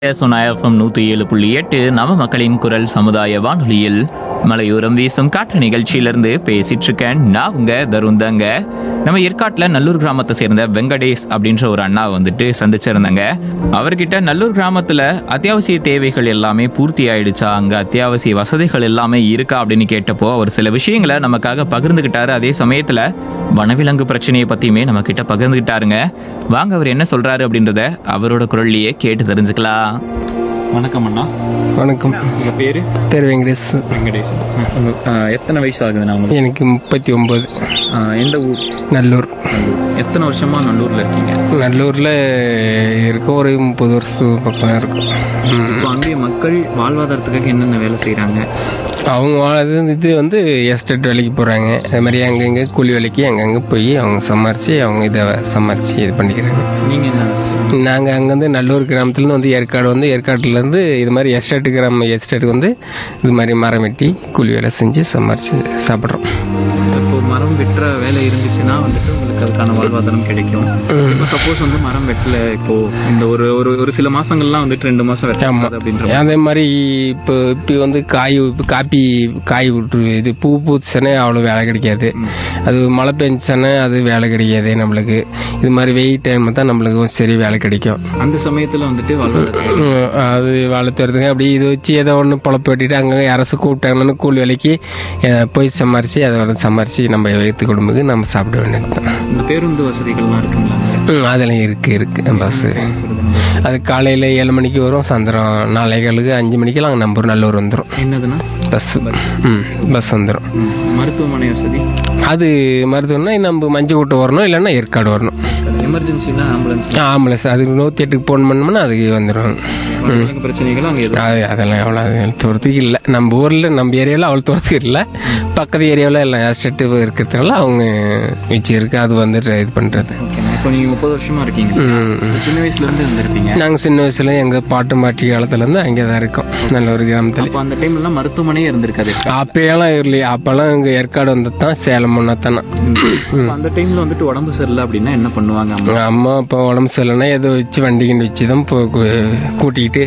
FM நூற்றி ஏழு புள்ளி எட்டு நம்ம மக்களின் குரல் சமுதாய வானொலியில் மலையோரம் வீசும் காற்று நிகழ்ச்சியிலிருந்து பேசிட்டு இருக்கேன் நான் உங்க தருந்தாங்க நம்ம ஏற்காட்டில் நல்லூர் கிராமத்தை சேர்ந்த வெங்கடேஷ் அப்படின்ற ஒரு அண்ணா வந்துட்டு சந்திச்சிருந்தாங்க அவர்கிட்ட நல்லூர் கிராமத்தில் அத்தியாவசிய தேவைகள் எல்லாமே பூர்த்தி ஆயிடுச்சா அங்கே அத்தியாவசிய வசதிகள் எல்லாமே இருக்கா அப்படின்னு கேட்டப்போ அவர் சில விஷயங்களை நமக்காக பகிர்ந்துக்கிட்டாரு அதே சமயத்தில் வனவிலங்கு பிரச்சனையை பற்றியுமே நம்ம கிட்ட பகிர்ந்துக்கிட்டாருங்க வாங்க அவர் என்ன சொல்றாரு அப்படின்றத அவரோட குரல்லையே கேட்டு தெரிஞ்சுக்கலாம் வணக்கம் அண்ணா வணக்கம் உங்க பேரு பேர் வெங்கடேஷ் வெங்கடேஷ் எத்தனை வயசு ஆகுதுண்ணா உங்களுக்கு எனக்கு முப்பத்தி ஒம்பது எந்த ஊர் நல்லூர் எத்தனை வருஷமா நல்லூர்ல இருக்கீங்க நல்லூரில் இருக்க ஒரு முப்பது வருஷம் பக்கம் இருக்கும் ம். இப்போ அங்கே மக்கள் வாழ்வாதாரத்துக்காக என்னென்ன வேலை செய்றாங்க அவங்க வாழது இது வந்து எஸ்டேட் வேலைக்கு போகிறாங்க அது மாதிரி அங்கங்கே கூலி வேலைக்கு அங்கங்கே போய் அவங்க சம்பாரித்து அவங்க இதை சம்பாரித்து இது பண்ணிக்கிறாங்க நீங்க என்ன நாங்கள் அங்கேருந்து நல்லூர் கிராமத்துலேருந்து வந்து ஏற்காடு வந்து ஏற்காட்டுலேருந்து இது மாதிரி எஸ்டேட் கிராம எஸ்டேட்டுக்கு வந்து இது மாதிரி மரம் வெட்டி கூலி வேலை செஞ்சு சம்பாரித்து சாப்பிட்றோம் இப்போ மரம் வெட்டுற வேலை இருந்துச்சுன்னா வந்துட்டு உங்களுக்கு அதுக்கான வாழ்வாதாரம் கிடைக்கும் இப்போ சப்போஸ் வந்து மரம் வெட்டல இப்போ இந்த ஒரு ஒரு ஒரு சில மாசங்கள்லாம் வந்துட்டு ரெண்டு மாசம் ஆமா வெட்டாது அப்படின்ற அதே மாதிரி இப்போ இப்போ வந்து காய் இப்போ காப்பி காய் விட்டு இது பூ பூத்துச்சுன்னா அவ்வளோ வேலை கிடைக்காது அது மழை பெஞ்சுச்சுன்னா அது வேலை கிடைக்காது நம்மளுக்கு இது மாதிரி வெயில் டைம் தான் நம்மளுக்கு சரி வேலை கிடைக்கும் அந்த சமயத்துல வந்துட்டு வாழ்வாதாரம் உம், அது வளர்த்துறதுங்க அப்படி இது வச்சு ஏதோ ஒன்று பொழப்பு வெட்டிட்டு அங்கே அரசு கூப்பிட்டாங்கன்னு கூலி வேலைக்கு அஹ், போய் சம்பாரிச்சு அதை வந்து சம்பாரிச்சு நம்ம எடுத்து குடும்பத்துக்கு நம்ம சாப்பிட வேண்டியது தான் இந்த பேருந்து வசதிகள்லாம் இருக்குங்களா ம், அதெல்லாம் இருக்கு இருக்கு பஸ்ஸு அது காலையில் ஏழு மணிக்கு வரும் சாயந்தரம் நாளைகளுக்கு அஞ்சு மணிக்கெல்லாம் அங்கே நம்பூர் நல்லூர் வந்துடும் என்னதுன்னா பஸ் ம் பஸ் வந்துடும் ம், மருத்துவமனை வசதி அது மருத்துவம்னா நம்ம மஞ்சள் கூட்டம் வரணும் இல்லைன்னா ஏற்காடு வரணும் எமர்ஜென்சினா ஆம்புலன்ஸ் ஆம்புலன்ஸ் அதுக்கு நூற்றி எட்டுக்கு ஃபோன் பண்ணோம்னா அதுக்கு வந்துடும் வனவிலங்கு பிரச்சனைகள் அங்கே எதுவும் அது அதெல்லாம் அவ்வளோ தூரத்துக்கு இல்லை நம்ம ஊரில் நம்ம ஏரியாவில் அவ்வளோ தூரத்துக்கு இல்லை பக்கத்து ஏரியாவில் எல்லாம் எஸ்டேட்டு இருக்கிறதுனால அவங்க வச்சு இருக்கு அது வந்துட்டு இது பண்ணுறது ஓகேண்ணா இப்போ நீங்க முப்பது வருஷமா இருக்கீங்க ம் சின்ன வயசுல இருந்து இருந்திருப்பீங்க நாங்கள் சின்ன வயசுல எங்கள் பாட்டு மாட்டி காலத்துலேருந்து அங்கே தான் இருக்கோம் நல்ல ஒரு கிராமத்தில் அப்போ அந்த டைம்ல மருத்துவமனையே இருந்திருக்காது அப்போயெல்லாம் இல்லையா அப்போல்லாம் இங்கே ஏற்காடு வந்து தான் சேலம் முன்னா தானே அப்ப அந்த டைம்ல வந்துட்டு உடம்பு சரியில்லை அப்படின்னா என்ன பண்ணுவாங்க அம்மா அம்மா இப்போ உடம்பு சரியில்லைன்னா ஏதோ வச்சு வண்டி கிண்டி வச்சு தான் இப்போ கூ- கூட்டிக்கிட்டு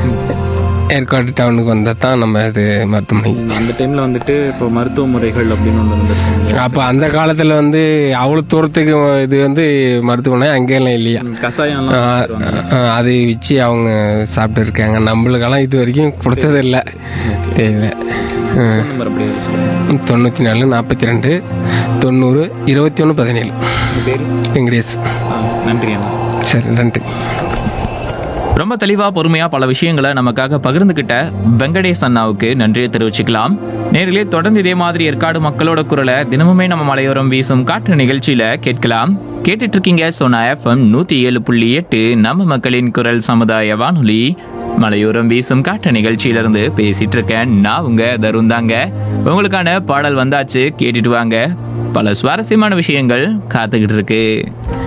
ஏற்காடு டவுனுக்கு வந்தால் தான் நம்ம இது மருத்துவமனைக்கு அந்த டைம்ல வந்துட்டு இப்போ மருத்துவ முறைகள் அப்படின்னு ஒன்று இருந்திருக்காங்க அப்போ அந்த காலத்தில் வந்து அவ்வளோ தூரத்துக்கு இது வந்து மருத்துவமனை அங்கேயெல்லாம் இல்லையா கஷாயம்லாம் ஆ, ஆ, அதை வச்சு அவங்க சாப்பிட்டு இருக்காங்க நம்மளுக்கெல்லாம் இது வரைக்கும் கொடுத்தது இல்லை தெரியல ஆ. ஃபோன் நம்பர் அப்படியே சொல்லுங்க. தொண்ணூற்றி நாலு நாற்பத்தி ரெண்டு தொண்ணூறு இருபத்தி ஒன்று பதினேழு உங்க பேரு வெங்கடேஷ் ஆ, நன்றி அண்ணா சரி நன்றி ரொம்ப தெளிவா பொறுமையா பல விஷயங்களை நமக்காக பகிர்ந்துகிட்ட வெங்கடேஷ் அண்ணாவுக்கு நன்றியை தெரிவிச்சுக்கலாம் நேரிலே தொடர்ந்து இதே மாதிரி ஏற்காடு மக்களோட குரலை தினமுமே நம்ம மலையோரம் வீசும் காற்று நிகழ்ச்சியில கேட்கலாம் கேட்டுட்டு இருக்கீங்க சோனா எஃப்எம் நூத்தி ஏழு புள்ளி எட்டு நம்ம மக்களின் குரல் சமுதாய வானொலி மலையோரம் வீசும் காற்று நிகழ்ச்சியிலிருந்து பேசிட்டு இருக்கேன் நான் உங்க தருந்தாங்க உங்களுக்கான பாடல் வந்தாச்சு கேட்டுட்டு வாங்க பல சுவாரஸ்யமான விஷயங்கள் காத்துக்கிட்டு இருக்கு